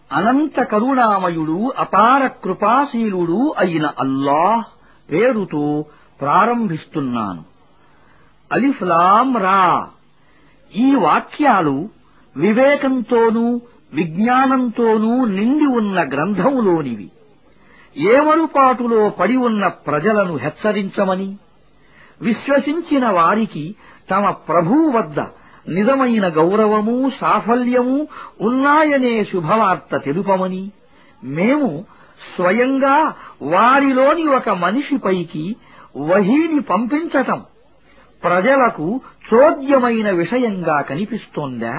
అనంత కరుణామయుడు అపార కృపాశీలుడు అయిన అల్లాహ్ పేరుతో ప్రారంభిస్తున్నాను అలిఫ్లాం రా ఈ వాక్యాలు వివేకంతోనూ విజ్ఞానంతోనూ నిండి ఉన్న గ్రంథములోనివి ఏమరుపాటులో పడి ఉన్న ప్రజలను హెచ్చరించమని విశ్వసించిన వారికి తమ ప్రభువు వద్ద నిజమైన గౌరవము సాఫల్యము ఉన్నాయనే శుభవార్త తెలుపమని మేము స్వయంగా వారిలోని ఒక మనిషిపైకి వహీని పంపించటం ప్రజలకు చోద్యమైన విషయంగా కనిపిస్తోందా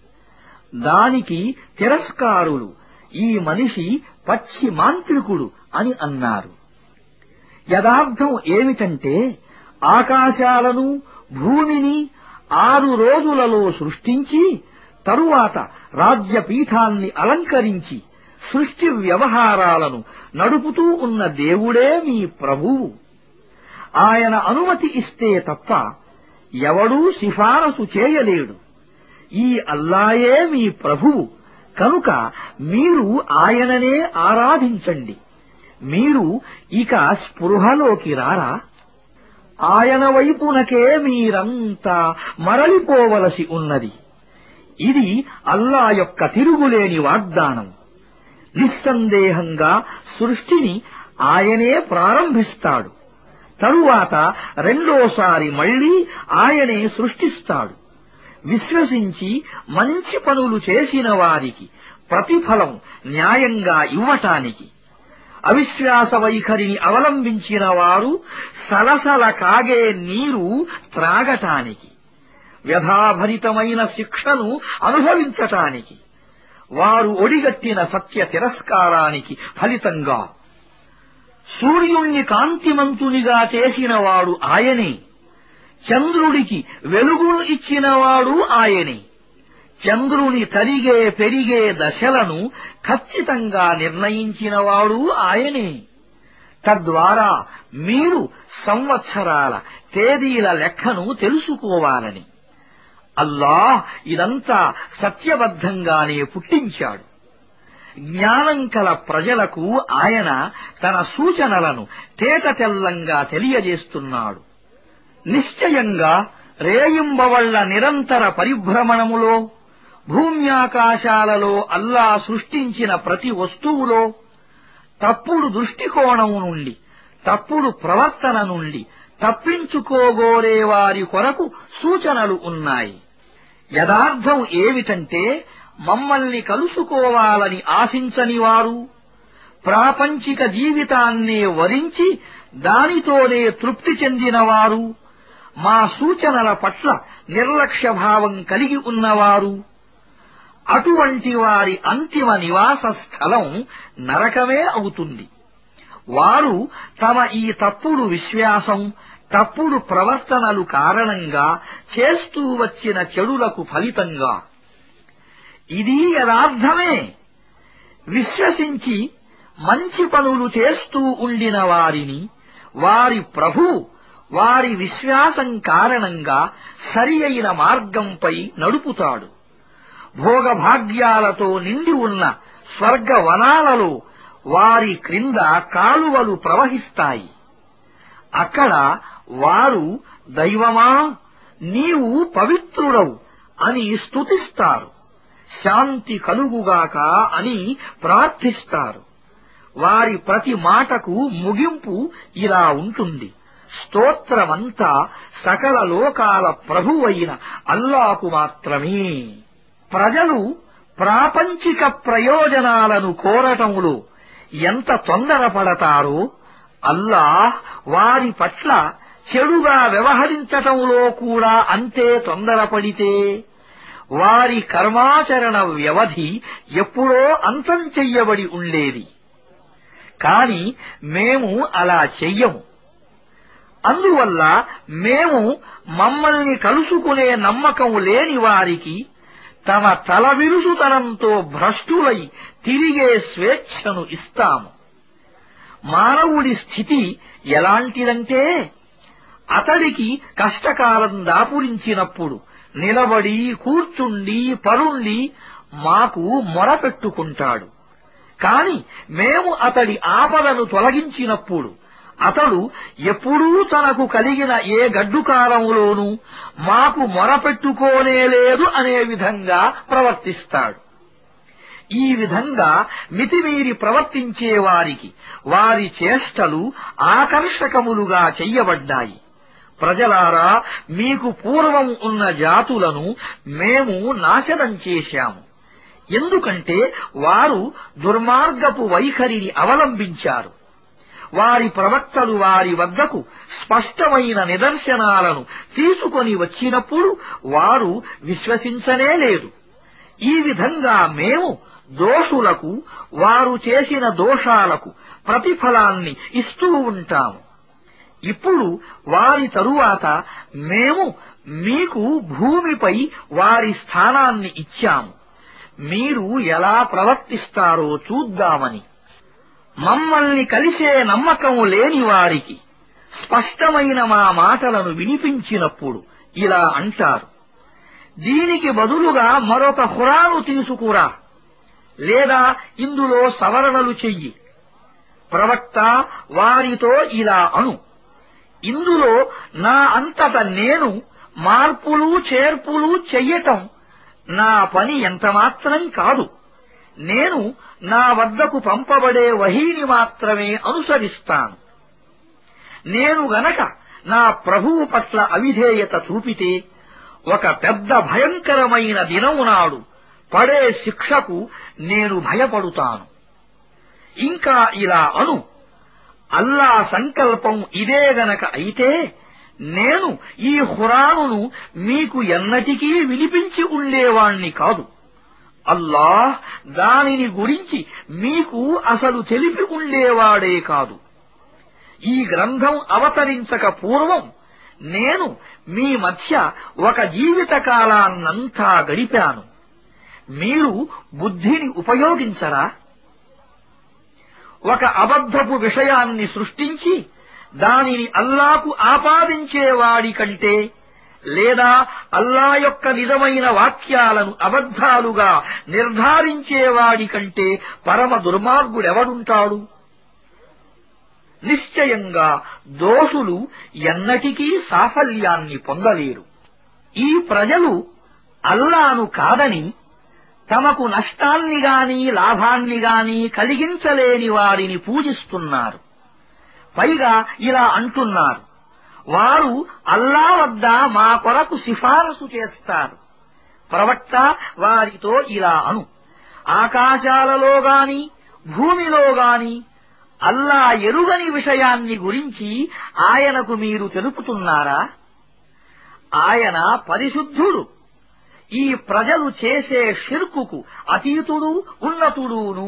దానికి తిరస్కారులు ఈ మనిషి పచ్చి మాంత్రికుడు అని అన్నారు యథార్థం ఏమిటంటే ఆకాశాలను భూమిని ఆరు రోజులలో సృష్టించి తరువాత రాజ్యపీఠాన్ని అలంకరించి సృష్టి వ్యవహారాలను నడుపుతూ ఉన్న దేవుడే మీ ప్రభువు ఆయన అనుమతి ఇస్తే తప్ప ఎవడూ సిఫారసు చేయలేడు ఈ అల్లాయే మీ ప్రభువు కనుక మీరు ఆయననే ఆరాధించండి మీరు ఇక స్పృహలోకి రారా ఆయన వైపునకే మీరంతా మరలిపోవలసి ఉన్నది ఇది అల్లా యొక్క తిరుగులేని వాగ్దానం నిస్సందేహంగా సృష్టిని ఆయనే ప్రారంభిస్తాడు తరువాత రెండోసారి మళ్లీ ఆయనే సృష్టిస్తాడు విశ్వసించి మంచి పనులు చేసిన వారికి ప్రతిఫలం న్యాయంగా ఇవ్వటానికి అవిశ్వాస వైఖరిని అవలంబించిన వారు సలసల కాగే నీరు త్రాగటానికి వ్యధాభరితమైన శిక్షను అనుభవించటానికి వారు ఒడిగట్టిన సత్య తిరస్కారానికి ఫలితంగా సూర్యుణ్ణి కాంతిమంతునిగా చేసినవాడు ఆయనే చంద్రుడికి వెలుగును ఇచ్చినవాడు ఆయనే చంద్రుని తరిగే పెరిగే దశలను ఖచ్చితంగా నిర్ణయించినవాడు ఆయనే తద్వారా మీరు సంవత్సరాల తేదీల లెక్కను తెలుసుకోవాలని అల్లాహ్ ఇదంతా సత్యబద్ధంగానే పుట్టించాడు జ్ఞానం కల ప్రజలకు ఆయన తన సూచనలను తేటతెల్లంగా తెలియజేస్తున్నాడు నిశ్చయంగా రేయింబవళ్ల నిరంతర పరిభ్రమణములో భూమ్యాకాశాలలో అల్లా సృష్టించిన ప్రతి వస్తువులో తప్పుడు దృష్టికోణం నుండి తప్పుడు ప్రవర్తన నుండి తప్పించుకోగోరే వారి కొరకు సూచనలు ఉన్నాయి యథార్థం ఏమిటంటే మమ్మల్ని కలుసుకోవాలని ఆశించని వారు ప్రాపంచిక జీవితాన్నే వరించి దానితోనే తృప్తి చెందినవారు మా సూచనల పట్ల నిర్లక్ష్యభావం కలిగి ఉన్నవారు అటువంటి వారి అంతిమ నివాస స్థలం నరకమే అవుతుంది వారు తమ ఈ తప్పుడు విశ్వాసం తప్పుడు ప్రవర్తనలు కారణంగా చేస్తూ వచ్చిన చెడులకు ఫలితంగా ఇది యథార్థమే విశ్వసించి మంచి పనులు చేస్తూ ఉండిన వారిని వారి ప్రభు వారి విశ్వాసం కారణంగా సరి అయిన మార్గంపై నడుపుతాడు భోగభాగ్యాలతో నిండి ఉన్న స్వర్గవనాలలో వారి క్రింద కాలువలు ప్రవహిస్తాయి అక్కడ వారు దైవమా నీవు పవిత్రుడవు అని స్తుతిస్తారు శాంతి కలుగుగాక అని ప్రార్థిస్తారు వారి ప్రతి మాటకు ముగింపు ఇలా ఉంటుంది స్తోత్రమంతా సకల లోకాల ప్రభువైన అల్లాకు మాత్రమే ప్రజలు ప్రాపంచిక ప్రయోజనాలను కోరటంలో ఎంత తొందరపడతారో అల్లాహ్ వారి పట్ల చెడుగా వ్యవహరించటంలో కూడా అంతే తొందరపడితే వారి కర్మాచరణ వ్యవధి ఎప్పుడో అంతం చెయ్యబడి ఉండేది కాని మేము అలా చెయ్యము అందువల్ల మేము మమ్మల్ని కలుసుకునే నమ్మకం లేని వారికి తమ తల విరుసుతనంతో భ్రష్టులై తిరిగే స్వేచ్ఛను ఇస్తాము మానవుడి స్థితి ఎలాంటిదంటే అతడికి కష్టకాలం దాపురించినప్పుడు నిలబడి కూర్చుండి పరుండి మాకు మొరపెట్టుకుంటాడు కాని మేము అతడి ఆపదను తొలగించినప్పుడు అతడు ఎప్పుడూ తనకు కలిగిన ఏ గడ్డుకారంలోనూ మాకు మొరపెట్టుకోనేలేదు అనే విధంగా ప్రవర్తిస్తాడు ఈ విధంగా మితిమీరి ప్రవర్తించే వారికి వారి చేష్టలు ఆకర్షకములుగా చెయ్యబడ్డాయి ప్రజలారా మీకు పూర్వం ఉన్న జాతులను మేము నాశనం చేశాము ఎందుకంటే వారు దుర్మార్గపు వైఖరిని అవలంబించారు వారి ప్రవక్తలు వారి వద్దకు స్పష్టమైన నిదర్శనాలను తీసుకొని వచ్చినప్పుడు వారు విశ్వసించనే లేదు ఈ విధంగా మేము దోషులకు వారు చేసిన దోషాలకు ప్రతిఫలాన్ని ఇస్తూ ఉంటాము ఇప్పుడు వారి తరువాత మేము మీకు భూమిపై వారి స్థానాన్ని ఇచ్చాము మీరు ఎలా ప్రవర్తిస్తారో చూద్దామని మమ్మల్ని కలిసే నమ్మకం లేని వారికి స్పష్టమైన మా మాటలను వినిపించినప్పుడు ఇలా అంటారు దీనికి బదులుగా మరొక హురాను తీసుకురా లేదా ఇందులో సవరణలు చెయ్యి ప్రవక్త వారితో ఇలా అను ఇందులో నా అంతట నేను మార్పులు చేర్పులు చెయ్యటం నా పని ఎంతమాత్రం కాదు నేను నా వద్దకు పంపబడే వహీని మాత్రమే అనుసరిస్తాను నేను గనక నా ప్రభువు పట్ల అవిధేయత చూపితే ఒక పెద్ద భయంకరమైన దినము నాడు పడే శిక్షకు నేను భయపడుతాను ఇంకా ఇలా అను అల్లా సంకల్పం ఇదే గనక అయితే నేను ఈ హురానును మీకు ఎన్నటికీ వినిపించి ఉండేవాణ్ణి కాదు అల్లాహ్ దానిని గురించి మీకు అసలు తెలిపి ఉండేవాడే కాదు ఈ గ్రంథం అవతరించక పూర్వం నేను మీ మధ్య ఒక జీవితకాలాన్నంతా గడిపాను మీరు బుద్ధిని ఉపయోగించరా ఒక అబద్ధపు విషయాన్ని సృష్టించి దానిని అల్లాకు ఆపాదించేవాడి కంటే లేదా అల్లా యొక్క నిజమైన వాక్యాలను అబద్ధాలుగా నిర్ధారించేవాడి కంటే పరమ దుర్మార్గుడెవడుంటాడు నిశ్చయంగా దోషులు ఎన్నటికీ సాఫల్యాన్ని పొందలేరు ఈ ప్రజలు అల్లాను కాదని తమకు నష్టాన్ని గాని లాభాన్ని గాని కలిగించలేని వారిని పూజిస్తున్నారు పైగా ఇలా అంటున్నారు వారు అల్లా వద్ద మా కొరకు సిఫారసు చేస్తారు ప్రవక్త వారితో ఇలా అను ఆకాశాలలో గాని భూమిలో గాని అల్లా ఎరుగని విషయాన్ని గురించి ఆయనకు మీరు తెలుపుతున్నారా ఆయన పరిశుద్ధుడు ఈ ప్రజలు చేసే షిర్కుకు అతీతుడు ఉన్నతుడును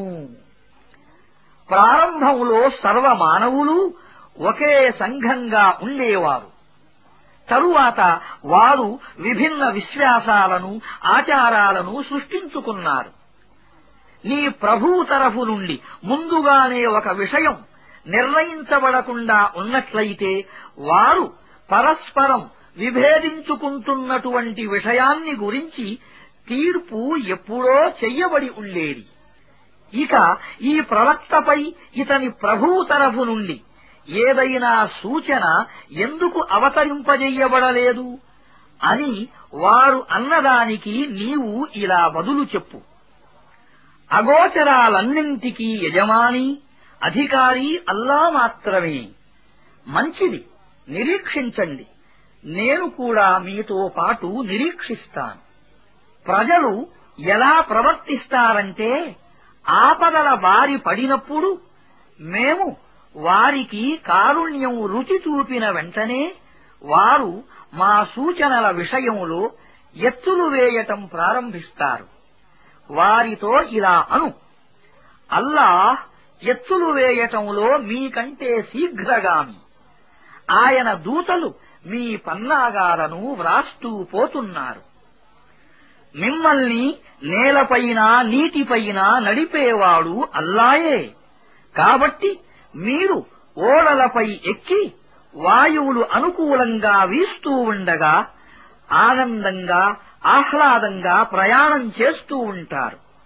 ప్రారంభంలో సర్వమానవులు ఒకే సంఘంగా ఉండేవారు తరువాత వారు విభిన్న విశ్వాసాలను ఆచారాలను సృష్టించుకున్నారు నీ ప్రభువు తరఫు నుండి ముందుగానే ఒక విషయం నిర్ణయించబడకుండా ఉన్నట్లయితే వారు పరస్పరం విభేదించుకుంటున్నటువంటి విషయాన్ని గురించి తీర్పు ఎప్పుడో చెయ్యబడి ఉండేది ఇక ఈ ప్రవక్తపై ఇతని ప్రభువు తరఫు నుండి ఏదైనా సూచన ఎందుకు అవతరింపజెయ్యబడలేదు అని వారు అన్నదానికి నీవు ఇలా బదులు చెప్పు అగోచరాలన్నింటికీ యజమాని అధికారి అల్లా మాత్రమే మంచిది నిరీక్షించండి నేను కూడా మీతో పాటు నిరీక్షిస్తాను ప్రజలు ఎలా ప్రవర్తిస్తారంటే ఆపదల బారి పడినప్పుడు మేము వారికి కారుణ్యం రుచి చూపిన వెంటనే వారు మా సూచనల విషయంలో ఎత్తులు వేయటం ప్రారంభిస్తారు వారితో ఇలా అను అల్లాహ్ ఎత్తులు వేయటంలో మీకంటే శీఘ్రగామి ఆయన దూతలు మీ పన్నాగాలను వ్రాస్తూ పోతున్నారు మిమ్మల్ని నేలపైన నీటిపైన నడిపేవాడు అల్లాయే కాబట్టి మీరు ఓడలపై ఎక్కి వాయువులు అనుకూలంగా వీస్తూ ఉండగా ఆనందంగా ఆహ్లాదంగా ప్రయాణం చేస్తూ ఉంటారు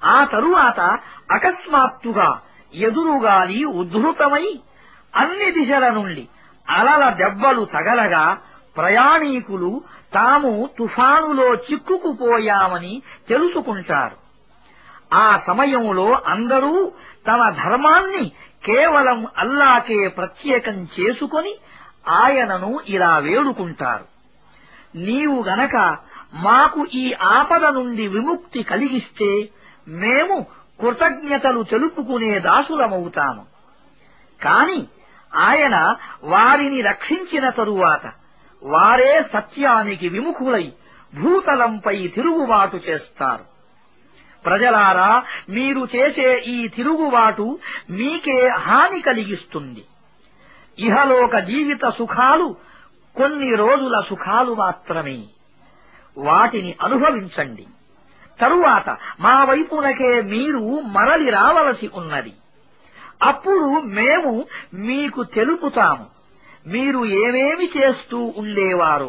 ఆ తరువాత అకస్మాత్తుగా ఎదురుగాలి ఉద్ధృతమై అన్ని దిశల నుండి అలల దెబ్బలు తగలగా ప్రయాణీకులు తాము తుఫానులో చిక్కుకుపోయామని తెలుసుకుంటారు ఆ సమయంలో అందరూ తమ ధర్మాన్ని కేవలం అల్లాకే ప్రత్యేకం చేసుకొని ఆయనను ఇలా వేడుకుంటారు నీవు గనక మాకు ఈ ఆపద నుండి విముక్తి కలిగిస్తే మేము కృతజ్ఞతలు తెలుపుకునే దాసులమవుతాము కాని ఆయన వారిని రక్షించిన తరువాత వారే సత్యానికి విముఖులై భూతలంపై తిరుగుబాటు చేస్తారు ప్రజలారా మీరు చేసే ఈ తిరుగుబాటు మీకే హాని కలిగిస్తుంది ఇహలోక జీవిత సుఖాలు కొన్ని రోజుల సుఖాలు మాత్రమే వాటిని అనుభవించండి తరువాత మా వైపునకే మీరు మరలి రావలసి ఉన్నది అప్పుడు మేము మీకు తెలుపుతాము మీరు ఏమేమి చేస్తూ ఉండేవారో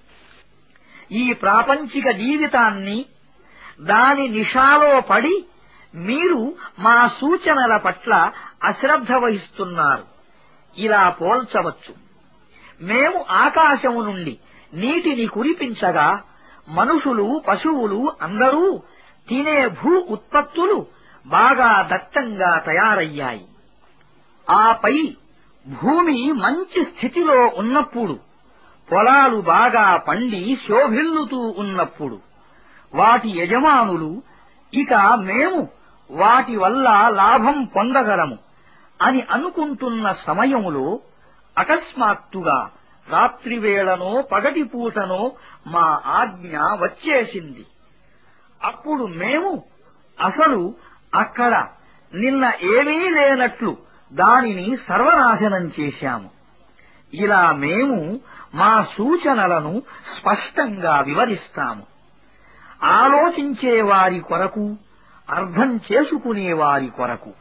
ఈ ప్రాపంచిక జీవితాన్ని దాని నిషాలో పడి మీరు మా సూచనల పట్ల అశ్రద్ధ వహిస్తున్నారు ఇలా పోల్చవచ్చు మేము ఆకాశము నుండి నీటిని కురిపించగా మనుషులు పశువులు అందరూ తినే భూ ఉత్పత్తులు బాగా దట్టంగా తయారయ్యాయి ఆపై భూమి మంచి స్థితిలో ఉన్నప్పుడు పొలాలు బాగా పండి శోభిల్లుతూ ఉన్నప్పుడు వాటి యజమానులు ఇక మేము వాటి వల్ల లాభం పొందగలము అని అనుకుంటున్న సమయములో అకస్మాత్తుగా రాత్రివేళనో పగటిపూటనో మా ఆజ్ఞ వచ్చేసింది అప్పుడు మేము అసలు అక్కడ నిన్న ఏమీ లేనట్లు దానిని సర్వనాశనం చేశాము ఇలా మేము మా సూచనలను స్పష్టంగా వివరిస్తాము ఆలోచించే వారి కొరకు అర్థం చేసుకునే వారి కొరకు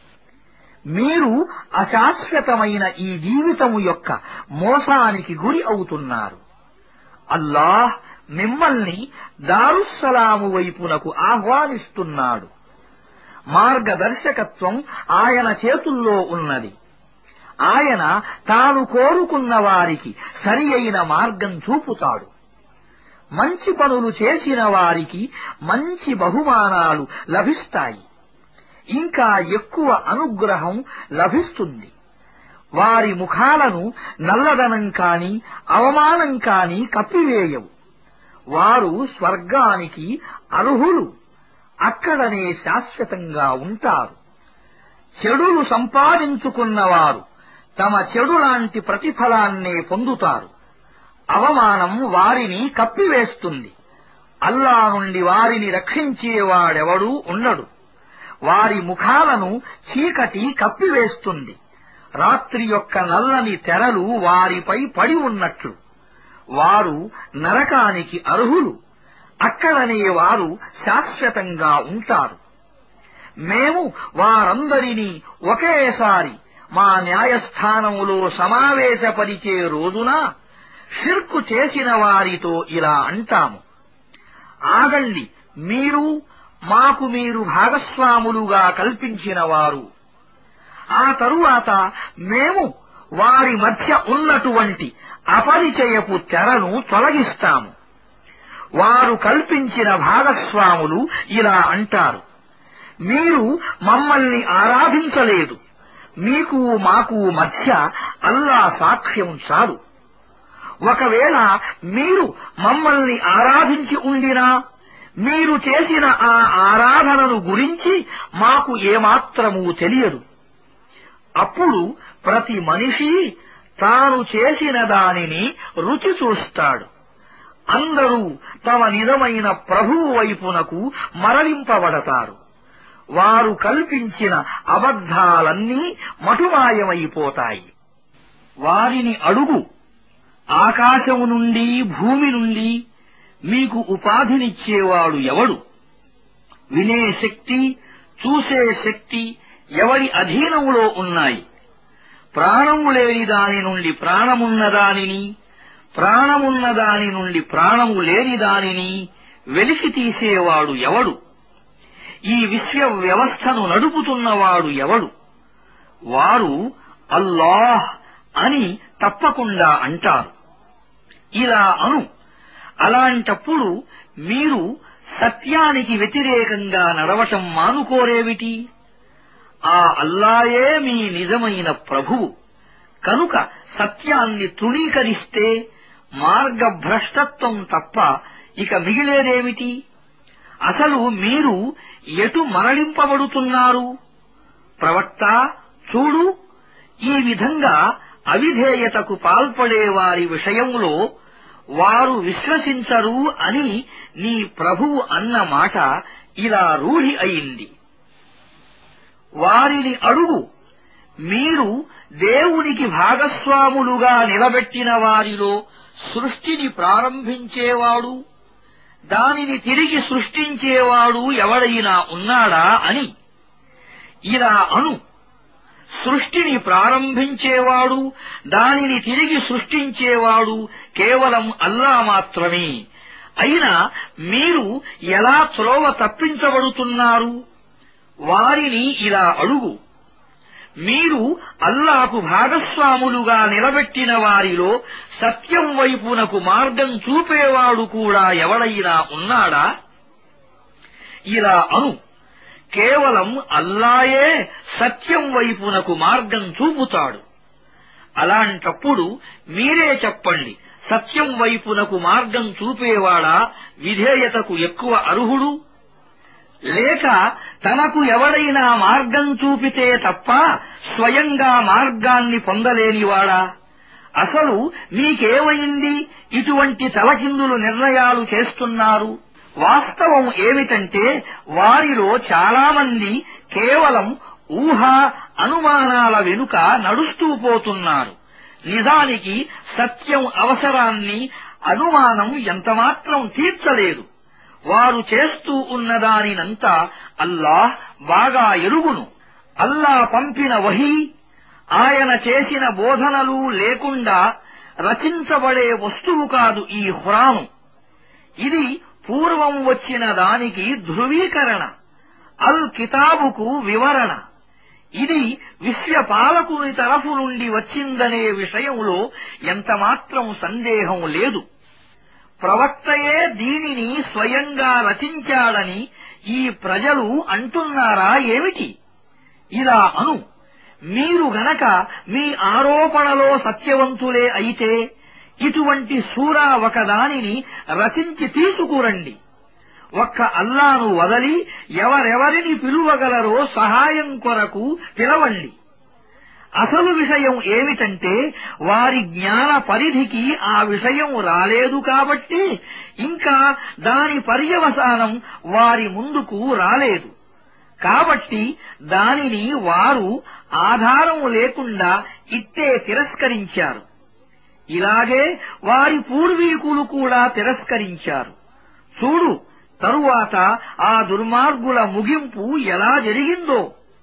మీరు అశాశ్వతమైన ఈ జీవితము యొక్క మోసానికి గురి అవుతున్నారు అల్లాహ్ మిమ్మల్ని దారుస్సలాము వైపునకు ఆహ్వానిస్తున్నాడు మార్గదర్శకత్వం ఆయన చేతుల్లో ఉన్నది ఆయన తాను కోరుకున్న వారికి సరి అయిన మార్గం చూపుతాడు మంచి పనులు చేసిన వారికి మంచి బహుమానాలు లభిస్తాయి ఇంకా ఎక్కువ అనుగ్రహం లభిస్తుంది వారి ముఖాలను నల్లదనం కాని అవమానం కాని కప్పివేయవు వారు స్వర్గానికి అర్హులు అక్కడనే శాశ్వతంగా ఉంటారు చెడులు సంపాదించుకున్నవారు తమ చెడులాంటి ప్రతిఫలాన్నే పొందుతారు అవమానం వారిని కప్పివేస్తుంది అల్లా నుండి వారిని రక్షించేవాడెవడూ ఉండడు వారి ముఖాలను చీకటి కప్పివేస్తుంది రాత్రి యొక్క నల్లని తెరలు వారిపై పడి ఉన్నట్లు వారు నరకానికి అర్హులు అక్కడనే వారు శాశ్వతంగా ఉంటారు మేము వారందరినీ ఒకేసారి మా న్యాయస్థానములో సమావేశపరిచే రోజున షిర్కు చేసిన వారితో ఇలా అంటాము ఆగండి మీరు మాకు మీరు భాగస్వాములుగా కల్పించిన వారు ఆ తరువాత మేము వారి మధ్య ఉన్నటువంటి అపరిచయపు తెరను తొలగిస్తాము వారు కల్పించిన భాగస్వాములు ఇలా అంటారు మీరు మమ్మల్ని ఆరాధించలేదు మీకు మాకు మధ్య అల్లా సాక్ష్యం చాలు ఒకవేళ మీరు మమ్మల్ని ఆరాధించి ఉండినా మీరు చేసిన ఆ ఆరాధనను గురించి మాకు ఏమాత్రమూ తెలియదు అప్పుడు ప్రతి మనిషి తాను చేసిన దానిని రుచి చూస్తాడు అందరూ తమ నిజమైన ప్రభువు వైపునకు మరలింపబడతారు వారు కల్పించిన అబద్ధాలన్నీ మటుమాయమైపోతాయి వారిని అడుగు ఆకాశము నుండి భూమి నుండి మీకు ఉపాధినిచ్చేవాడు ఎవడు వినే శక్తి చూసే శక్తి ఎవడి అధీనములో ఉన్నాయి ప్రాణము లేని దాని నుండి ప్రాణమున్న దానిని ప్రాణమున్న దాని నుండి ప్రాణము లేని దానిని వెలికి తీసేవాడు ఎవడు ఈ విశ్వ వ్యవస్థను నడుపుతున్నవాడు ఎవడు వారు అల్లాహ్ అని తప్పకుండా అంటారు ఇలా అను అలాంటప్పుడు మీరు సత్యానికి వ్యతిరేకంగా నడవటం మానుకోరేమిటి ఆ అల్లాయే మీ నిజమైన ప్రభువు కనుక సత్యాన్ని తృణీకరిస్తే మార్గభ్రష్టత్వం తప్ప ఇక మిగిలేదేమిటి అసలు మీరు ఎటు మరలింపబడుతున్నారు ప్రవక్త చూడు ఈ విధంగా అవిధేయతకు పాల్పడే వారి విషయంలో వారు విశ్వసించరు అని నీ ప్రభువు అన్న మాట ఇలా రూఢి అయింది వారిని అడుగు మీరు దేవునికి భాగస్వాములుగా నిలబెట్టిన వారిలో సృష్టిని ప్రారంభించేవాడు దానిని తిరిగి సృష్టించేవాడు ఎవడైనా ఉన్నాడా అని ఇలా అను సృష్టిని ప్రారంభించేవాడు దానిని తిరిగి సృష్టించేవాడు కేవలం అల్లా మాత్రమే అయినా మీరు ఎలా త్రోవ తప్పించబడుతున్నారు వారిని ఇలా అడుగు మీరు అల్లాకు భాగస్వాములుగా నిలబెట్టిన వారిలో సత్యం వైపునకు మార్గం చూపేవాడు కూడా ఎవడైనా ఉన్నాడా ఇలా అను కేవలం అల్లాయే సత్యం వైపునకు మార్గం చూపుతాడు అలాంటప్పుడు మీరే చెప్పండి సత్యం వైపునకు మార్గం చూపేవాడా విధేయతకు ఎక్కువ అర్హుడు లేక తనకు ఎవడైనా మార్గం చూపితే తప్ప స్వయంగా మార్గాన్ని పొందలేనివాడా అసలు మీకేమైంది ఇటువంటి తలకిందులు నిర్ణయాలు చేస్తున్నారు వాస్తవం ఏమిటంటే వారిలో చాలామంది కేవలం ఊహ అనుమానాల వెనుక నడుస్తూ పోతున్నారు నిజానికి సత్యం అవసరాన్ని అనుమానం ఎంతమాత్రం తీర్చలేదు వారు చేస్తూ ఉన్నదానినంతా అల్లాహ్ బాగా ఎరుగును అల్లా పంపిన వహీ ఆయన చేసిన బోధనలు లేకుండా రచించబడే వస్తువు కాదు ఈ హురాను ఇది పూర్వం వచ్చిన దానికి ధృవీకరణ అల్ కితాబుకు వివరణ ఇది విశ్వపాలకుని తరఫు నుండి వచ్చిందనే విషయంలో ఎంతమాత్రం సందేహం లేదు ప్రవక్తయే దీనిని స్వయంగా రచించాడని ఈ ప్రజలు అంటున్నారా ఏమిటి ఇలా అను మీరు గనక మీ ఆరోపణలో సత్యవంతులే అయితే ఇటువంటి సూరా ఒకదానిని రచించి తీసుకురండి ఒక్క అల్లాను వదలి ఎవరెవరిని పిలువగలరో సహాయం కొరకు పిలవండి అసలు విషయం ఏమిటంటే వారి జ్ఞాన పరిధికి ఆ విషయం రాలేదు కాబట్టి ఇంకా దాని పర్యవసానం వారి ముందుకు రాలేదు కాబట్టి దానిని వారు ఆధారం లేకుండా ఇట్టే తిరస్కరించారు ఇలాగే వారి పూర్వీకులు కూడా తిరస్కరించారు చూడు తరువాత ఆ దుర్మార్గుల ముగింపు ఎలా జరిగిందో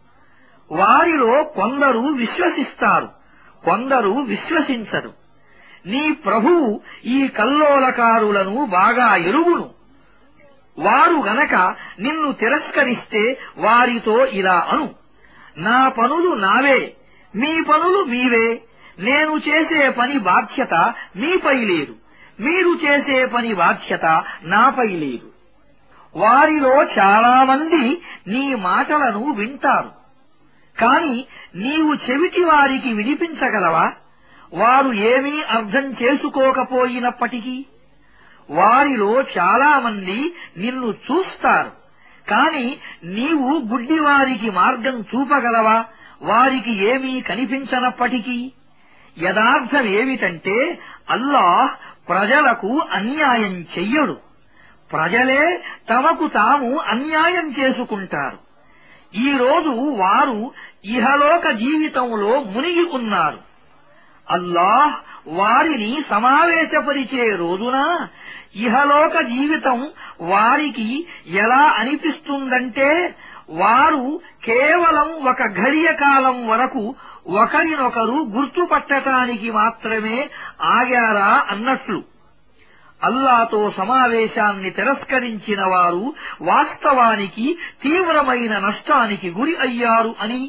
వారిలో కొందరు విశ్వసిస్తారు కొందరు విశ్వసించరు నీ ప్రభువు ఈ కల్లోలకారులను బాగా ఎరుగును వారు గనక నిన్ను తిరస్కరిస్తే వారితో ఇలా అను నా పనులు నావే మీ పనులు మీవే నేను చేసే పని బాధ్యత మీపై లేదు మీరు చేసే పని బాధ్యత నాపై లేదు వారిలో చాలామంది నీ మాటలను వింటారు కాని నీవు చెవిటి వారికి వినిపించగలవా వారు ఏమీ అర్థం చేసుకోకపోయినప్పటికీ వారిలో చాలామంది నిన్ను చూస్తారు కాని నీవు గుడ్డివారికి మార్గం చూపగలవా వారికి ఏమీ కనిపించనప్పటికీ యథార్థమేమిటంటే అల్లాహ్ ప్రజలకు అన్యాయం చెయ్యడు ప్రజలే తమకు తాము అన్యాయం చేసుకుంటారు ఈ రోజు వారు ఇహలోక జీవితంలో మునిగి ఉన్నారు అల్లాహ్ వారిని సమావేశపరిచే రోజున ఇహలోక జీవితం వారికి ఎలా అనిపిస్తుందంటే వారు కేవలం ఒక ఘడియ కాలం వరకు ఒకరినొకరు గుర్తుపట్టటానికి మాత్రమే ఆగారా అన్నట్లు అల్లాతో సమావేశాన్ని తిరస్కరించిన వారు వాస్తవానికి తీవ్రమైన నష్టానికి గురి అయ్యారు అని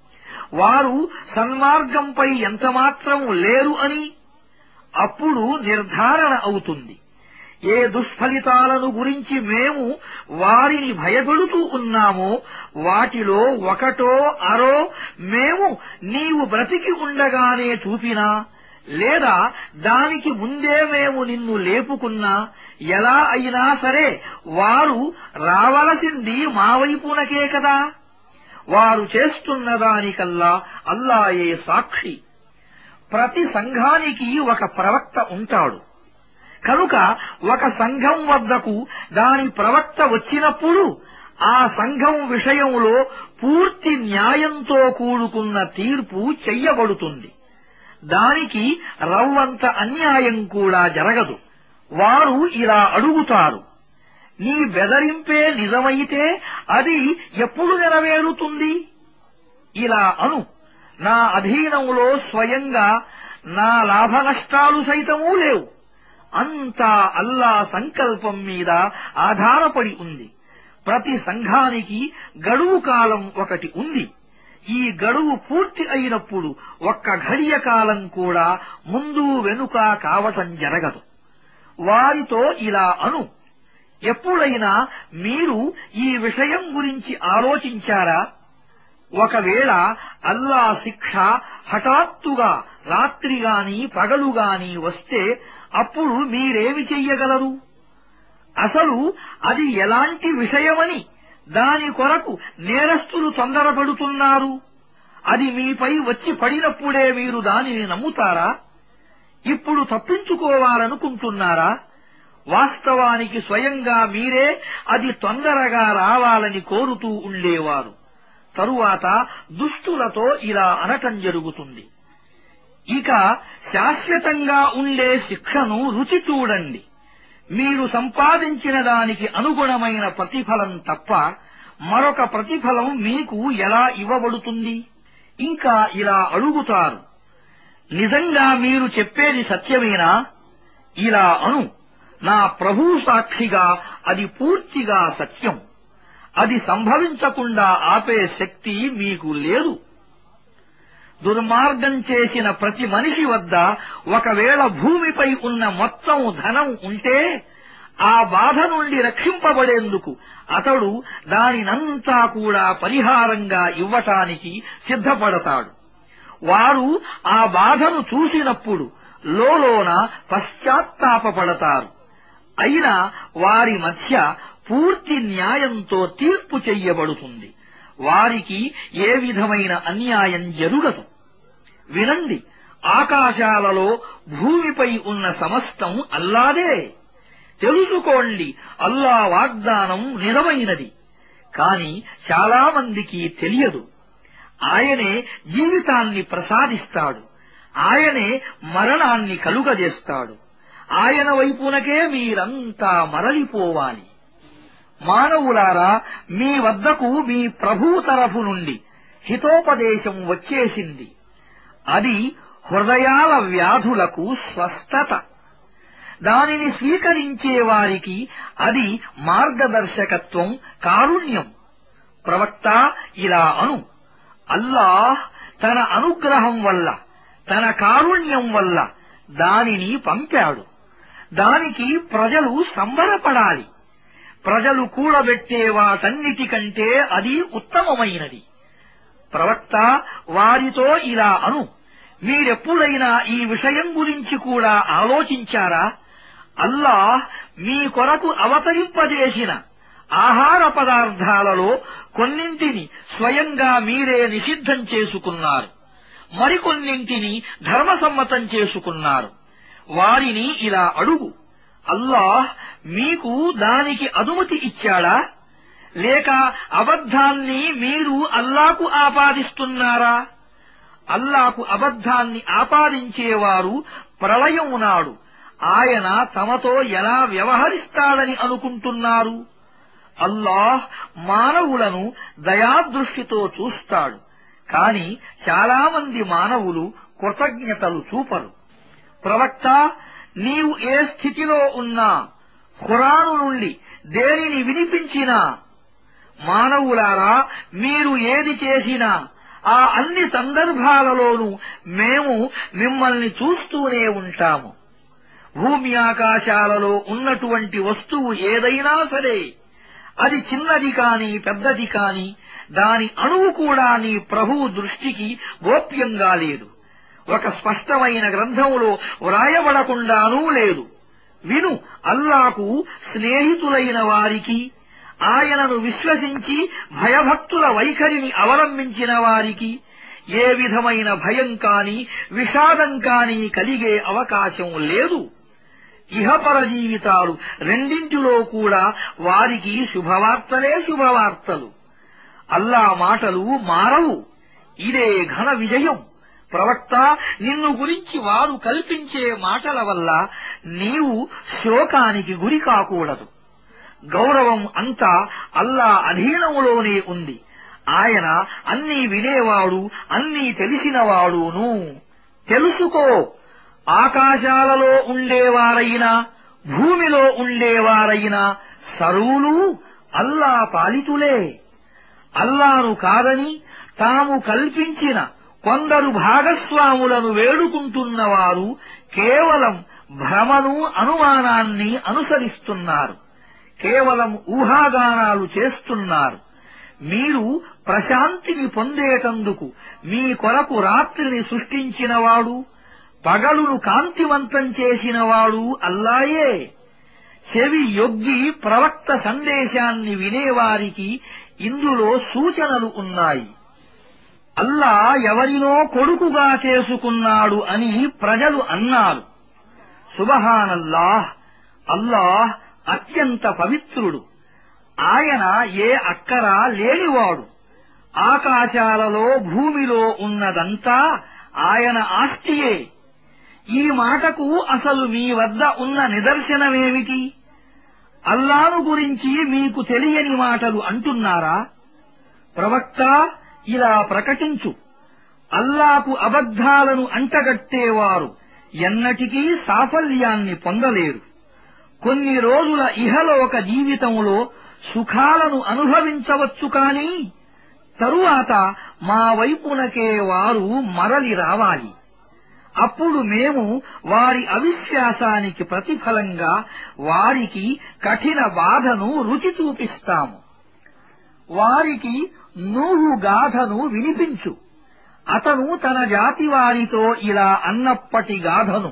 వారు సన్మార్గంపై ఎంతమాత్రం లేరు అని అప్పుడు నిర్ధారణ అవుతుంది ఏ దుష్ఫలితాలను గురించి మేము వారిని భయపెడుతూ ఉన్నామో వాటిలో ఒకటో అరో మేము నీవు బ్రతికి ఉండగానే చూపినా లేదా దానికి ముందే మేము నిన్ను లేపుకున్నా ఎలా అయినా సరే వారు రావలసింది మా వైపునకే కదా వారు చేస్తున్న దానికల్లా అల్లాయే సాక్షి ప్రతి సంఘానికి ఒక ప్రవక్త ఉంటాడు కనుక ఒక సంఘం వద్దకు దాని ప్రవక్త వచ్చినప్పుడు ఆ సంఘం విషయంలో పూర్తి న్యాయంతో కూడుకున్న తీర్పు చెయ్యబడుతుంది దానికి రవ్వంత అన్యాయం కూడా జరగదు వారు ఇలా అడుగుతారు నీ బెదరింపే నిజమైతే అది ఎప్పుడు నెరవేరుతుంది ఇలా అను నా అధీనంలో స్వయంగా నా లాభనష్టాలు సైతమూ లేవు అంతా అల్లా సంకల్పం మీద ఆధారపడి ఉంది ప్రతి సంఘానికి గడువు కాలం ఒకటి ఉంది ఈ గడువు పూర్తి అయినప్పుడు ఒక్క ఘడియ కాలం కూడా ముందు వెనుక కావటం జరగదు వారితో ఇలా అను ఎప్పుడైనా మీరు ఈ విషయం గురించి ఆలోచించారా ఒకవేళ అల్లా శిక్ష హఠాత్తుగా రాత్రిగాని పగలుగాని వస్తే అప్పుడు మీరేమి చెయ్యగలరు అసలు అది ఎలాంటి విషయమని దాని కొరకు నేరస్తులు తొందరపడుతున్నారు అది మీపై వచ్చి పడినప్పుడే మీరు దానిని నమ్ముతారా ఇప్పుడు తప్పించుకోవాలనుకుంటున్నారా వాస్తవానికి స్వయంగా మీరే అది తొందరగా రావాలని కోరుతూ ఉండేవారు తరువాత దుష్టులతో ఇలా అనటం జరుగుతుంది ఇక శాశ్వతంగా ఉండే శిక్షను రుచి చూడండి మీరు సంపాదించిన దానికి అనుగుణమైన ప్రతిఫలం తప్ప మరొక ప్రతిఫలం మీకు ఎలా ఇవ్వబడుతుంది ఇంకా ఇలా అడుగుతారు నిజంగా మీరు చెప్పేది సత్యమేనా ఇలా అను నా ప్రభు సాక్షిగా అది పూర్తిగా సత్యం అది సంభవించకుండా ఆపే శక్తి మీకు లేదు దుర్మార్గం చేసిన ప్రతి మనిషి వద్ద ఒకవేళ భూమిపై ఉన్న మొత్తం ధనం ఉంటే ఆ బాధ నుండి రక్షింపబడేందుకు అతడు దానినంతా కూడా పరిహారంగా ఇవ్వటానికి సిద్ధపడతాడు వారు ఆ బాధను చూసినప్పుడు లోలోన పశ్చాత్తాపపడతారు అయినా వారి మధ్య పూర్తి న్యాయంతో తీర్పు చెయ్యబడుతుంది వారికి ఏ విధమైన అన్యాయం జరుగదు వినండి ఆకాశాలలో భూమిపై ఉన్న సమస్తం అల్లాదే తెలుసుకోండి అల్లా వాగ్దానం నిజమైనది కాని చాలామందికి తెలియదు ఆయనే జీవితాన్ని ప్రసాదిస్తాడు ఆయనే మరణాన్ని కలుగజేస్తాడు ఆయన వైపునకే మీరంతా మరలిపోవాలి మానవులారా మీ వద్దకు మీ ప్రభు తరఫు నుండి హితోపదేశం వచ్చేసింది అది హృదయాల వ్యాధులకు స్వస్థత దానిని స్వీకరించే వారికి అది మార్గదర్శకత్వం కారుణ్యం ప్రవక్త ఇలా అను అల్లాహ్ తన అనుగ్రహం వల్ల తన కారుణ్యం వల్ల దానిని పంపాడు దానికి ప్రజలు సంబరపడాలి ప్రజలు కూడబెట్టే వాటన్నిటికంటే అది ఉత్తమమైనది ప్రవక్త వారితో ఇలా అను మీరెప్పుడైనా ఈ విషయం గురించి కూడా ఆలోచించారా అల్లాహ్ మీ కొరకు అవతరింపజేసిన ఆహార పదార్థాలలో కొన్నింటిని స్వయంగా మీరే నిషిద్ధం చేసుకున్నారు మరికొన్నింటిని ధర్మసమ్మతం చేసుకున్నారు వారిని ఇలా అడుగు అల్లాహ్ మీకు దానికి అనుమతి ఇచ్చాడా లేక అబద్ధాన్ని మీరు అల్లాకు ఆపాదిస్తున్నారా అల్లాకు అబద్ధాన్ని ఆపాదించేవారు ప్రళయం నాడు ఆయన తమతో ఎలా వ్యవహరిస్తాడని అనుకుంటున్నారు అల్లాహ్ మానవులను దయాదృష్టితో చూస్తాడు కాని చాలామంది మానవులు కృతజ్ఞతలు చూపరు ప్రవక్త నీవు ఏ స్థితిలో ఉన్నా ఖురాను నుండి దేనిని వినిపించినా మానవులారా మీరు ఏది చేసినా ఆ అన్ని సందర్భాలలోనూ మేము మిమ్మల్ని చూస్తూనే ఉంటాము భూమి ఆకాశాలలో ఉన్నటువంటి వస్తువు ఏదైనా సరే అది చిన్నది కాని పెద్దది కాని దాని అణువు కూడా నీ ప్రభువు దృష్టికి గోప్యంగా లేదు ఒక స్పష్టమైన గ్రంథంలో వ్రాయబడకుండానూ లేదు విను అల్లాకు స్నేహితులైన వారికి ఆయనను విశ్వసించి భయభక్తుల వైఖరిని అవలంబించిన వారికి ఏ విధమైన భయం కాని విషాదం కాని కలిగే అవకాశం లేదు ఇహపర జీవితాలు రెండింటిలో కూడా వారికి శుభవార్తలే శుభవార్తలు అల్లా మాటలు మారవు ఇదే ఘన విజయం ప్రవక్త నిన్ను గురించి వారు కల్పించే మాటల వల్ల నీవు శోకానికి గురి కాకూడదు గౌరవం అంతా అల్లా అధీనములోనే ఉంది ఆయన అన్నీ వినేవాడు అన్నీ తెలిసినవాడును తెలుసుకో ఆకాశాలలో ఉండేవారైనా భూమిలో ఉండేవారైనా సరువులు అల్లా పాలితులే అల్లాను కాదని తాము కల్పించిన కొందరు భాగస్వాములను వేడుకుంటున్నవారు కేవలం భ్రమను అనుమానాన్ని అనుసరిస్తున్నారు కేవలం ఊహాగానాలు చేస్తున్నారు మీరు ప్రశాంతిని పొందేటందుకు మీ కొరకు రాత్రిని సృష్టించినవాడు పగలును కాంతివంతం చేసినవాడు అల్లాయే చెవి యొగ్గి ప్రవక్త సందేశాన్ని వినేవారికి ఇందులో సూచనలు ఉన్నాయి అల్లా ఎవరినో కొడుకుగా చేసుకున్నాడు అని ప్రజలు అన్నారు సుబహానల్లాహ్ అల్లాహ్ అత్యంత పవిత్రుడు ఆయన ఏ అక్కరా లేనివాడు ఆకాశాలలో భూమిలో ఉన్నదంతా ఆయన ఆస్తియే ఈ మాటకు అసలు మీ వద్ద ఉన్న నిదర్శనమేమిటి అల్లాను గురించి మీకు తెలియని మాటలు అంటున్నారా ప్రవక్త ఇలా ప్రకటించు అల్లాకు అబద్ధాలను అంటగట్టేవారు ఎన్నటికీ సాఫల్యాన్ని పొందలేరు కొన్ని రోజుల ఇహలోక జీవితంలో సుఖాలను అనుభవించవచ్చు కాని తరువాత మా వైపునకే వారు మరలి రావాలి అప్పుడు మేము వారి అవిశ్వాసానికి ప్రతిఫలంగా వారికి కఠిన బాధను రుచి చూపిస్తాము వారికి నూహు గాథను వినిపించు అతను తన జాతి వారితో ఇలా అన్నప్పటి గాథను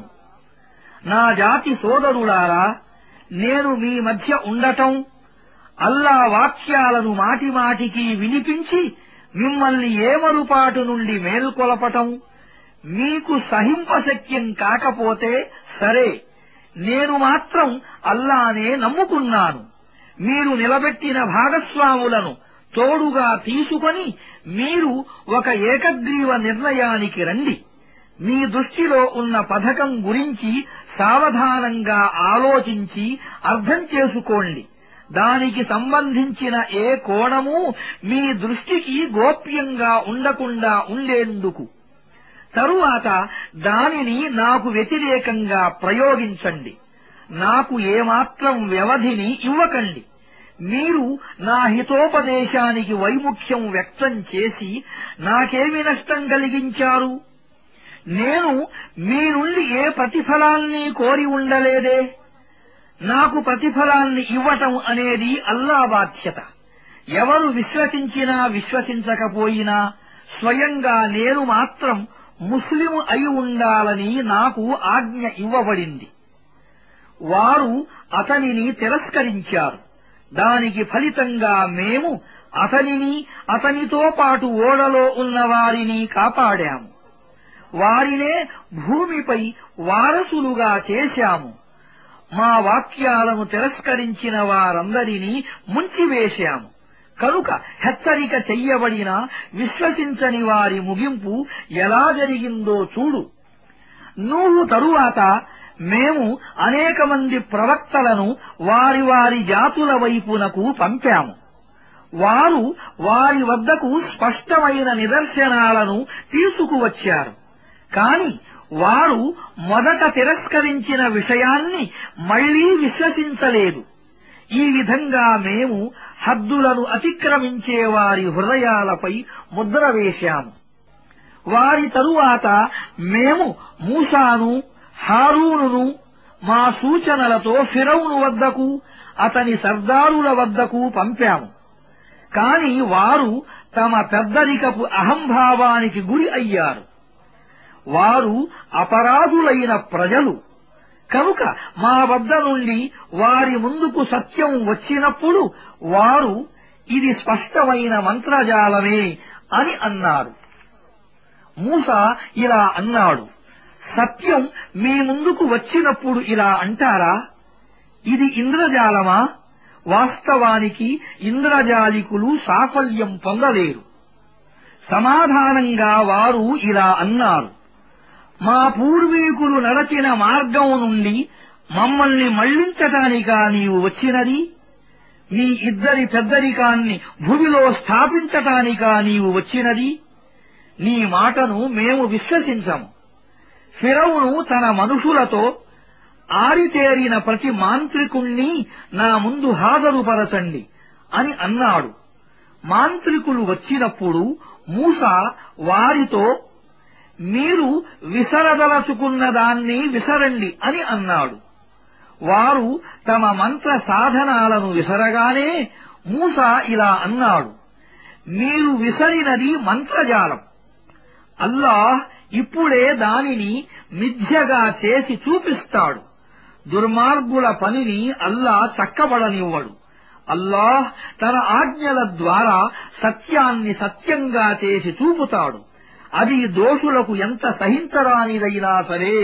నా జాతి సోదరులారా నేను మీ మధ్య ఉండటం అల్లా వాక్యాలను మాటిమాటికి వినిపించి మిమ్మల్ని ఏమరుపాటు నుండి మేల్కొలపటం మీకు సహింపశక్యం కాకపోతే సరే నేను మాత్రం అల్లానే నమ్ముకున్నాను మీరు నిలబెట్టిన భాగస్వాములను తోడుగా తీసుకొని మీరు ఒక ఏకగ్రీవ నిర్ణయానికి రండి మీ దృష్టిలో ఉన్న పథకం గురించి సావధానంగా ఆలోచించి అర్థం చేసుకోండి దానికి సంబంధించిన ఏ కోణము మీ దృష్టికి గోప్యంగా ఉండకుండా ఉండేందుకు తరువాత దానిని నాకు వ్యతిరేకంగా ప్రయోగించండి నాకు ఏమాత్రం వ్యవధిని ఇవ్వకండి మీరు నా హితోపదేశానికి వైముఖ్యం వ్యక్తం చేసి నాకేమి నష్టం కలిగించారు నేను మీ నుండి ఏ ప్రతిఫలాన్ని కోరి ఉండలేదే నాకు ప్రతిఫలాన్ని ఇవ్వటం అనేది అల్లా బాధ్యత ఎవరు విశ్వసించినా విశ్వసించకపోయినా స్వయంగా నేను మాత్రం ముస్లిం అయి ఉండాలని నాకు ఆజ్ఞ ఇవ్వబడింది వారు అతనిని తిరస్కరించారు దానికి ఫలితంగా మేము అతనిని అతనితో పాటు ఓడలో ఉన్న వారిని కాపాడాము వారినే భూమిపై వారసులుగా చేశాము మా వాక్యాలను తిరస్కరించిన వారందరినీ ముంచివేశాము కనుక హెచ్చరిక చెయ్యబడిన విశ్వసించని వారి ముగింపు ఎలా జరిగిందో చూడు నూహు తరువాత మేము అనేక మంది ప్రవక్తలను వారి వారి జాతుల వైపునకు పంపాము వారు వారి వద్దకు స్పష్టమైన నిదర్శనాలను తీసుకువచ్చారు కాని వారు మొదట తిరస్కరించిన విషయాన్ని మళ్లీ విశ్వసించలేదు ఈ విధంగా మేము హద్దులను అతిక్రమించే వారి హృదయాలపై ముద్ర వేశాము వారి తరువాత మేము మూసాను హారూనును మా సూచనలతో ఫిరౌను వద్దకు అతని సర్దారుల వద్దకు పంపాము కాని వారు తమ పెద్దరికపు అహంభావానికి గురి అయ్యారు వారు అపరాధులైన ప్రజలు కనుక మా వద్ద నుండి వారి ముందుకు సత్యం వచ్చినప్పుడు వారు ఇది స్పష్టమైన మంత్రజాలమే అని అన్నారు మూస ఇలా అన్నాడు సత్యం మీ ముందుకు వచ్చినప్పుడు ఇలా అంటారా ఇది ఇంద్రజాలమా వాస్తవానికి ఇంద్రజాలికులు సాఫల్యం పొందలేరు సమాధానంగా వారు ఇలా అన్నారు మా పూర్వీకులు నడచిన మార్గం నుండి మమ్మల్ని మళ్లించటానికా నీవు వచ్చినది మీ ఇద్దరి పెద్దరికాన్ని భూమిలో స్థాపించటానికా నీవు వచ్చినది నీ మాటను మేము విశ్వసించము ఫిరౌను తన మనుషులతో ఆరితేరిన ప్రతి మాంత్రికుణ్ణి నా ముందు హాజరుపరచండి అని అన్నాడు మాంత్రికులు వచ్చినప్పుడు మూస వారితో మీరు విసరదలచుకున్న దాన్ని విసరండి అని అన్నాడు వారు తమ మంత్ర సాధనాలను విసరగానే మూస ఇలా అన్నాడు మీరు విసరినది మంత్రజాలం అల్లాహ్ ఇప్పుడే దానిని మిథ్యగా చేసి చూపిస్తాడు దుర్మార్గుల పనిని అల్లా చక్కబడనివ్వడు అల్లాహ్ తన ఆజ్ఞల ద్వారా సత్యాన్ని సత్యంగా చేసి చూపుతాడు అది దోషులకు ఎంత సహించరానిదైనా సరే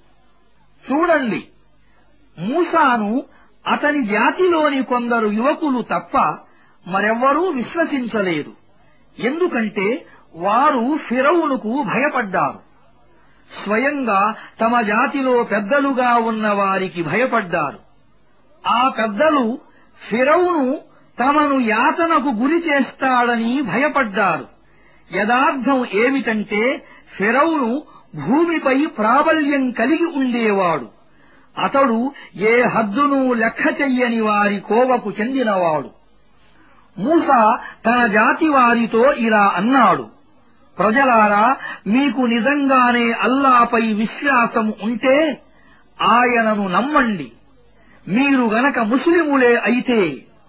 చూడండి మూసాను అతని జాతిలోని కొందరు యువకులు తప్ప మరెవ్వరూ విశ్వసించలేదు ఎందుకంటే వారు ఫిరౌనుకు భయపడ్డారు స్వయంగా తమ జాతిలో పెద్దలుగా ఉన్న వారికి భయపడ్డారు ఆ పెద్దలు ఫిరౌను తమను యాతనకు గురి చేస్తాడని భయపడ్డారు యదార్థం ఏమిటంటే ఫిరౌను భూమిపై ప్రాబల్యం కలిగి ఉండేవాడు అతడు ఏ హద్దును లెక్క చెయ్యని వారి కోవకు చెందినవాడు మూస తన జాతి వారితో ఇలా అన్నాడు ప్రజలారా మీకు నిజంగానే అల్లాపై విశ్వాసం ఉంటే ఆయనను నమ్మండి మీరు గనక ముస్లిములే అయితే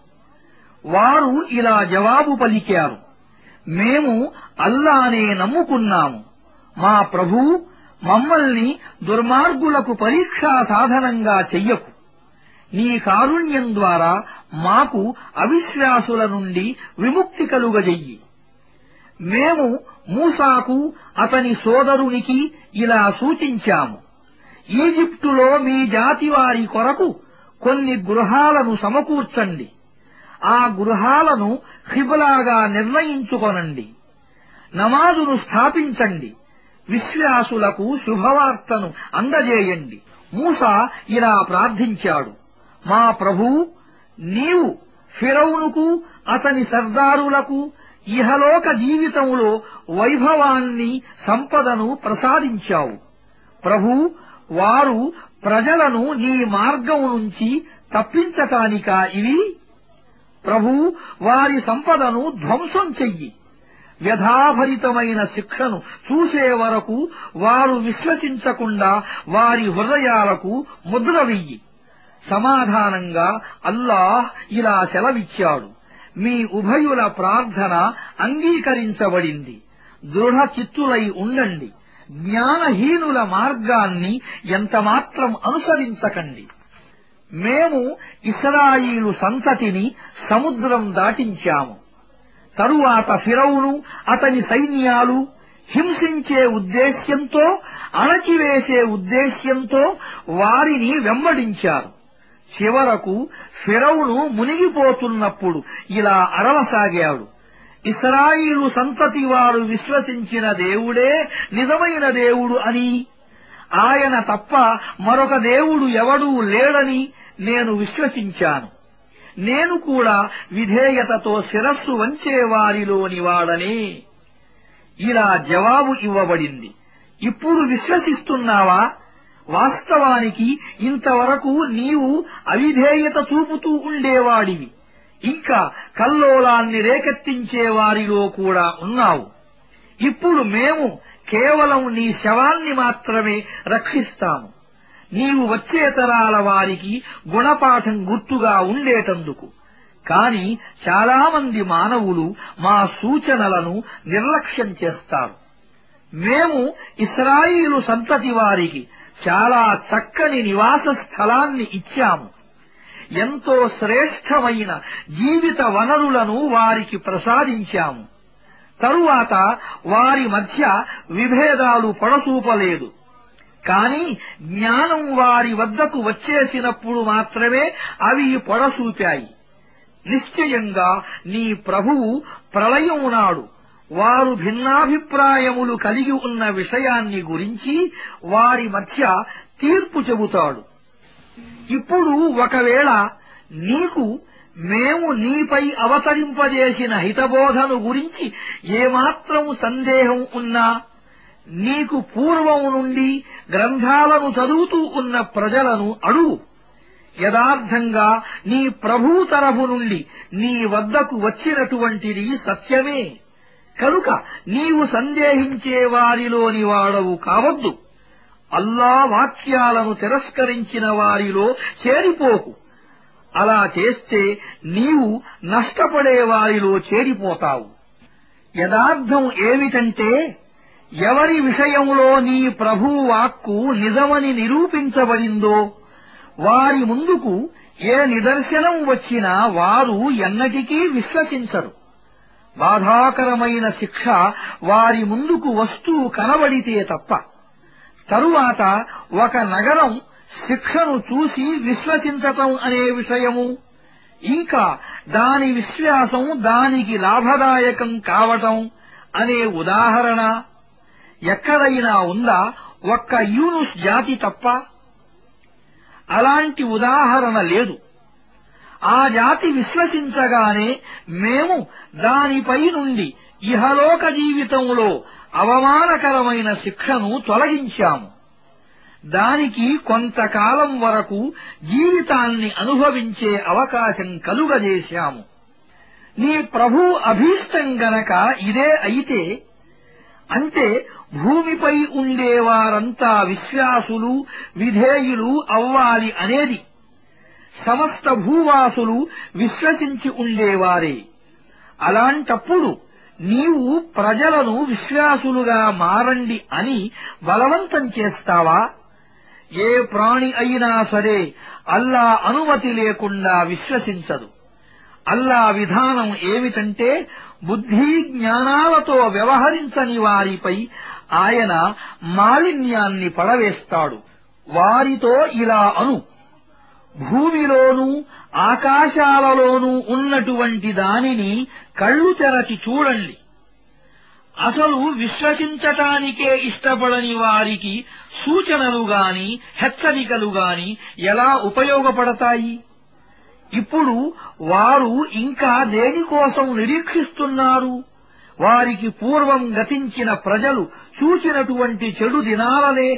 వారు ఇలా జవాబు పలికారు మేము అల్లానే నమ్ముకున్నాము మా ప్రభూ మమ్మల్ని దుర్మార్గులకు పరీక్షా సాధనంగా చెయ్యకు నీ కారుణ్యం ద్వారా మాకు అవిశ్వాసుల నుండి విముక్తి కలుగజెయ్యి మేము మూసాకు అతని సోదరునికి ఇలా సూచించాము ఈజిప్టులో మీ జాతివారి కొరకు కొన్ని గృహాలను సమకూర్చండి ఆ గృహాలను ఖిబలాగా నిర్ణయించుకొనండి నమాజును స్థాపించండి విశ్వాసులకు శుభవార్తను అందజేయండి మూస ఇలా ప్రార్థించాడు మా ప్రభూ నీవు ఫిరౌనుకు అతని సర్దారులకు ఇహలోక జీవితములో వైభవాన్ని సంపదను ప్రసాదించావు ప్రభూ వారు ప్రజలను నీ మార్గం నుంచి తప్పించటానికా ఇవి ప్రభూ వారి సంపదను ధ్వంసం చెయ్యి వ్యధాభరితమైన శిక్షను చూసే వరకు వారు విశ్వసించకుండా వారి హృదయాలకు ముద్ర వెయ్యి సమాధానంగా అల్లాహ్ ఇలా సెలవిచ్చాడు మీ ఉభయుల ప్రార్థన అంగీకరించబడింది దృఢ చిత్తులై ఉండండి జ్ఞానహీనుల మార్గాన్ని ఎంతమాత్రం అనుసరించకండి మేము ఇస్రాయిలు సంతతిని సముద్రం దాటించాము తరువాత ఫిరౌను అతని సైన్యాలు హింసించే ఉద్దేశ్యంతో అణచివేసే ఉద్దేశ్యంతో వారిని వెంబడించారు చివరకు ఫిరౌను మునిగిపోతున్నప్పుడు ఇలా అరవసాగాడు ఇస్రాయిలు సంతతి వారు విశ్వసించిన దేవుడే నిజమైన దేవుడు అని ఆయన తప్ప మరొక దేవుడు ఎవడూ లేడని నేను విశ్వసించాను నేను కూడా విధేయతతో శిరస్సు వంచేవారిలోని వాడనే ఇలా జవాబు ఇవ్వబడింది ఇప్పుడు విశ్వసిస్తున్నావా వాస్తవానికి ఇంతవరకు నీవు అవిధేయత చూపుతూ ఉండేవాడివి ఇంకా కల్లోలాన్ని రేకెత్తించే వారిలో కూడా ఉన్నావు ఇప్పుడు మేము కేవలం నీ శవాన్ని మాత్రమే రక్షిస్తాము నీవు వచ్చే తరాల వారికి గుణపాఠం గుర్తుగా ఉండేటందుకు కాని చాలామంది మానవులు మా సూచనలను నిర్లక్ష్యం చేస్తారు మేము ఇస్రాయిలు సంతతి వారికి చాలా చక్కని నివాస స్థలాన్ని ఇచ్చాము ఎంతో శ్రేష్టమైన జీవిత వనరులను వారికి ప్రసాదించాము తరువాత వారి మధ్య విభేదాలు పొడసూపలేదు కాని జ్ఞానం వారి వద్దకు వచ్చేసినప్పుడు మాత్రమే అవి పొడసూపాయి నిశ్చయంగా నీ ప్రభువు ప్రళయం నాడు వారు భిన్నాభిప్రాయములు కలిగి ఉన్న విషయాన్ని గురించి వారి మధ్య తీర్పు చెబుతాడు ఇప్పుడు ఒకవేళ నీకు మేము నీపై అవతరింపజేసిన హితబోధను గురించి ఏమాత్రం సందేహం ఉన్నా నీకు పూర్వం నుండి గ్రంథాలను చదువుతూ ఉన్న ప్రజలను అడుగు యథార్థంగా నీ ప్రభు తరఫు నుండి నీ వద్దకు వచ్చినటువంటిది సత్యమే కనుక నీవు సందేహించే వారిలోని వాడవు కావద్దు అల్లా వాక్యాలను తిరస్కరించిన వారిలో చేరిపోకు అలా చేస్తే నీవు నష్టపడే వారిలో చేరిపోతావు యథార్థం ఏమిటంటే ఎవరి విషయంలో నీ ప్రభు వాక్కు నిజమని నిరూపించబడిందో వారి ముందుకు ఏ నిదర్శనం వచ్చినా వారు ఎన్నటికీ విశ్వసించరు బాధాకరమైన శిక్ష వారి ముందుకు వస్తూ కనబడితే తప్ప తరువాత ఒక నగరం శిక్షను చూసి విశ్వసించటం అనే విషయము ఇంకా దాని విశ్వాసం దానికి లాభదాయకం కావటం అనే ఉదాహరణ ఎక్కడైనా ఉందా ఒక్క యూనుస్ జాతి తప్ప అలాంటి ఉదాహరణ లేదు ఆ జాతి విశ్వసించగానే మేము దానిపై నుండి ఇహలోక జీవితంలో అవమానకరమైన శిక్షను తొలగించాము దానికి కొంతకాలం వరకు జీవితాన్ని అనుభవించే అవకాశం కలుగజేశాము నీ ప్రభు అభీష్టం గనక ఇదే అయితే అంటే భూమిపై ఉండేవారంతా విశ్వాసులు విధేయులు అవ్వాలి అనేది సమస్త భూవాసులు విశ్వసించి ఉండేవారే అలాంటప్పుడు నీవు ప్రజలను విశ్వాసులుగా మారండి అని బలవంతం చేస్తావా ఏ ప్రాణి అయినా సరే అల్లా అనుమతి లేకుండా విశ్వసించదు అల్లా విధానం ఏమిటంటే బుద్ధి జ్ఞానాలతో వ్యవహరించని వారిపై ఆయన మాలిన్యాన్ని పడవేస్తాడు వారితో ఇలా అను భూమిలోనూ ఆకాశాలలోనూ ఉన్నటువంటి దానిని కళ్ళు తెరచి చూడండి అసలు విశ్వసించటానికే ఇష్టపడని వారికి సూచనలు గాని హెచ్చరికలు గాని ఎలా ఉపయోగపడతాయి ఇప్పుడు వారు ఇంకా దేనికోసం నిరీక్షిస్తున్నారు వారికి పూర్వం గతించిన ప్రజలు చూచినటువంటి చెడు దినాలనే